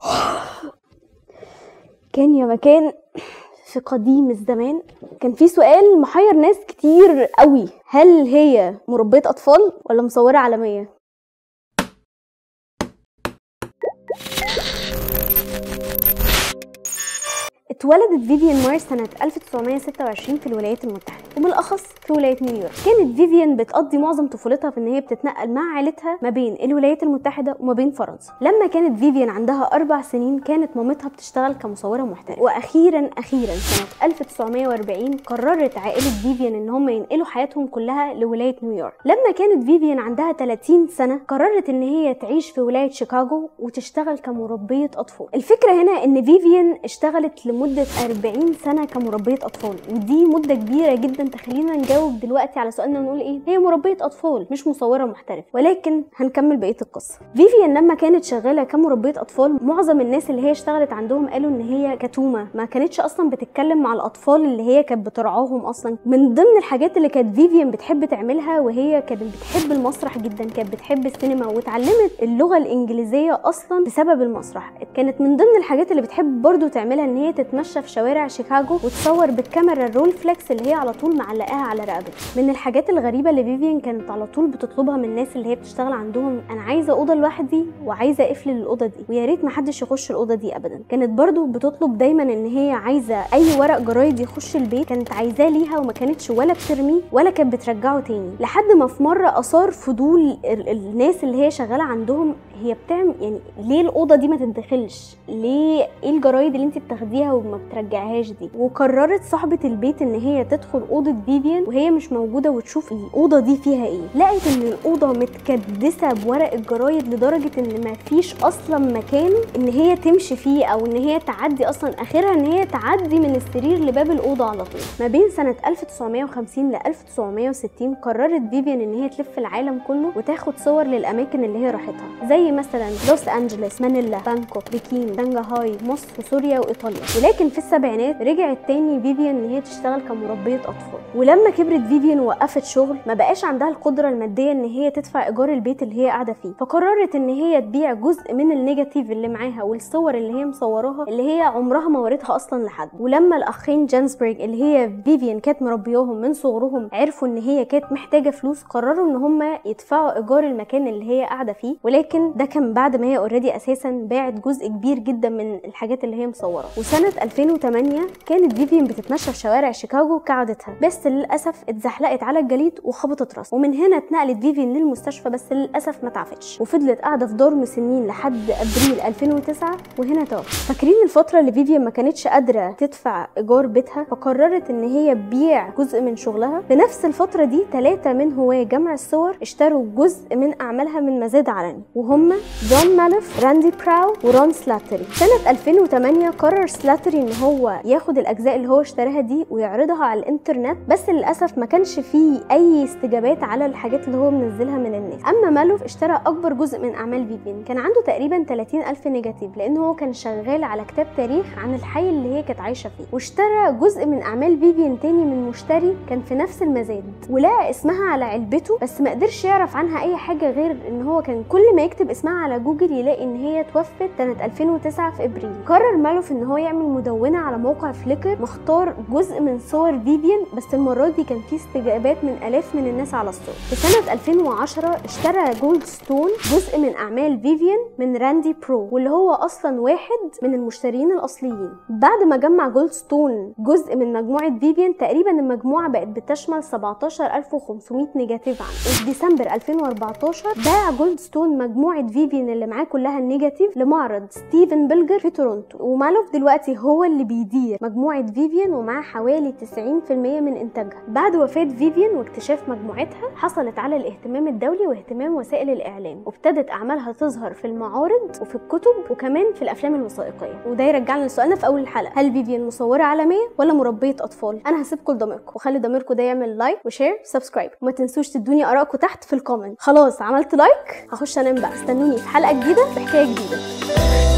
كان يا مكان في قديم الزمان كان في سؤال محير ناس كتير قوي هل هي مربية أطفال ولا مصورة عالمية؟ اتولدت فيفيان مارس سنة 1926 في الولايات المتحدة وبالأخص في ولاية نيويورك كانت فيفيان بتقضي معظم طفولتها في إن هي بتتنقل مع عائلتها ما بين الولايات المتحدة وما بين فرنسا لما كانت فيفيان عندها أربع سنين كانت مامتها بتشتغل كمصورة محترفة وأخيرا أخيرا سنة 1940 قررت عائلة فيفيان إن هم ينقلوا حياتهم كلها لولاية نيويورك لما كانت فيفيان عندها 30 سنة قررت إن هي تعيش في ولاية شيكاغو وتشتغل كمربية أطفال الفكرة هنا إن فيفيان اشتغلت لمدة 40 سنة كمربية أطفال ودي مدة كبيرة جدا تخلينا نجاوب دلوقتي على سؤالنا نقول إيه هي مربية أطفال مش مصورة محترفة ولكن هنكمل بقية القصة فيفيان لما كانت شغالة كمربية أطفال معظم الناس اللي هي اشتغلت عندهم قالوا إن هي كتومة ما كانتش أصلا بتتكلم مع الأطفال اللي هي كانت بترعاهم أصلا من ضمن الحاجات اللي كانت فيفيان بتحب تعملها وهي كانت بتحب المسرح جدا كانت بتحب السينما واتعلمت اللغة الإنجليزية أصلا بسبب المسرح كانت من ضمن الحاجات اللي بتحب برضو تعملها إن هي تتمشى في شوارع شيكاغو وتصور بالكاميرا الرول فليكس اللي هي على طول معلقاها على رقبتها من الحاجات الغريبه اللي فيفيان كانت على طول بتطلبها من الناس اللي هي بتشتغل عندهم انا عايزه اوضه لوحدي وعايزه قفل للاوضه دي ويا ريت محدش يخش الاوضه دي ابدا كانت برضو بتطلب دايما ان هي عايزه اي ورق جرايد يخش البيت كانت عايزاه ليها وما كانتش ولا بترميه ولا كانت بترجعه تاني لحد ما في مره اثار فضول ال- الناس اللي هي شغاله عندهم هي بتعمل يعني ليه الاوضه دي ما تتدخلش ليه ايه الجرايد اللي انت بتاخديها وما بترجعهاش دي وقررت صاحبه البيت ان هي تدخل اوضه فيفيان وهي مش موجوده وتشوف الاوضه دي فيها ايه لقت ان الاوضه متكدسه بورق الجرايد لدرجه ان ما فيش اصلا مكان ان هي تمشي فيه او ان هي تعدي اصلا اخرها ان هي تعدي من السرير لباب الاوضه على طول ما بين سنه 1950 ل 1960 قررت فيفيان ان هي تلف العالم كله وتاخد صور للاماكن اللي هي راحتها زي مثلا لوس انجلوس مانيلا بانكوك بكين شنغهاي مصر سوريا وايطاليا ولكن في السبعينات رجعت تاني فيفيان ان هي تشتغل كمربيه اطفال ولما كبرت فيفيان ووقفت شغل ما بقاش عندها القدره الماديه ان هي تدفع ايجار البيت اللي هي قاعده فيه فقررت ان هي تبيع جزء من النيجاتيف اللي معاها والصور اللي هي مصوراها اللي هي عمرها ما وريتها اصلا لحد ولما الاخين جانسبرج اللي هي فيفيان كانت مربياهم من صغرهم عرفوا ان هي كانت محتاجه فلوس قرروا ان هم يدفعوا ايجار المكان اللي هي قاعده فيه ولكن ده كان بعد ما هي اوريدي اساسا باعت جزء كبير جدا من الحاجات اللي هي مصوره وسنه 2008 كانت فيفيان بتتمشى في شوارع شيكاغو كعادتها بس للاسف اتزحلقت على الجليد وخبطت راسها ومن هنا اتنقلت فيفيان للمستشفى بس للاسف ما تعافتش وفضلت قاعده في دار مسنين لحد ابريل 2009 وهنا توفت فاكرين الفتره اللي فيفيان ما كانتش قادره تدفع ايجار بيتها فقررت ان هي تبيع جزء من شغلها في نفس الفتره دي ثلاثه من هواه جمع الصور اشتروا جزء من اعمالها من مزاد علني وهم جون مالف راندي براو ورون سلاتري سنه 2008 قرر سلاتري ان هو ياخد الاجزاء اللي هو اشتراها دي ويعرضها على الانترنت بس للاسف ما كانش فيه اي استجابات على الحاجات اللي هو منزلها من الناس اما مالوف اشترى اكبر جزء من اعمال فيفيان كان عنده تقريبا 30 الف نيجاتيف لان هو كان شغال على كتاب تاريخ عن الحي اللي هي كانت عايشه فيه واشترى جزء من اعمال فيفيان تاني من مشتري كان في نفس المزاد ولقى اسمها على علبته بس ما قدرش يعرف عنها اي حاجه غير ان هو كان كل ما يكتب اسمها على جوجل يلاقي ان هي توفت سنه 2009 في ابريل قرر مالوف ان هو يعمل مدونه على موقع فليكر مختار جزء من صور فيفيان بس المره دي كان في استجابات من الاف من الناس على الصور في سنه 2010 اشترى جولد ستون جزء من اعمال فيفيان من راندي برو واللي هو اصلا واحد من المشترين الاصليين بعد ما جمع جولد ستون جزء من مجموعه فيفيان تقريبا المجموعه بقت بتشمل 17500 نيجاتيف عنه وفي ديسمبر 2014 باع جولد ستون مجموعه فيفيان اللي معاه كلها النيجاتيف لمعرض ستيفن بلجر في تورونتو ومالوف دلوقتي هو اللي بيدير مجموعه فيفيان ومعاه حوالي 90% من انتاجها بعد وفاه فيفيان واكتشاف مجموعتها حصلت على الاهتمام الدولي واهتمام وسائل الاعلام وابتدت اعمالها تظهر في المعارض وفي الكتب وكمان في الافلام الوثائقيه وده يرجعنا لسؤالنا في اول الحلقه هل فيفيان مصوره عالميه ولا مربيه اطفال انا هسيبكم لضميركم وخلي ضميركم ده يعمل لايك وشير وسبسكرايب وما تنسوش تدوني ارائكم تحت في الكومنت خلاص عملت لايك هخش انام بقى استنوني في حلقه جديده بحكايه جديده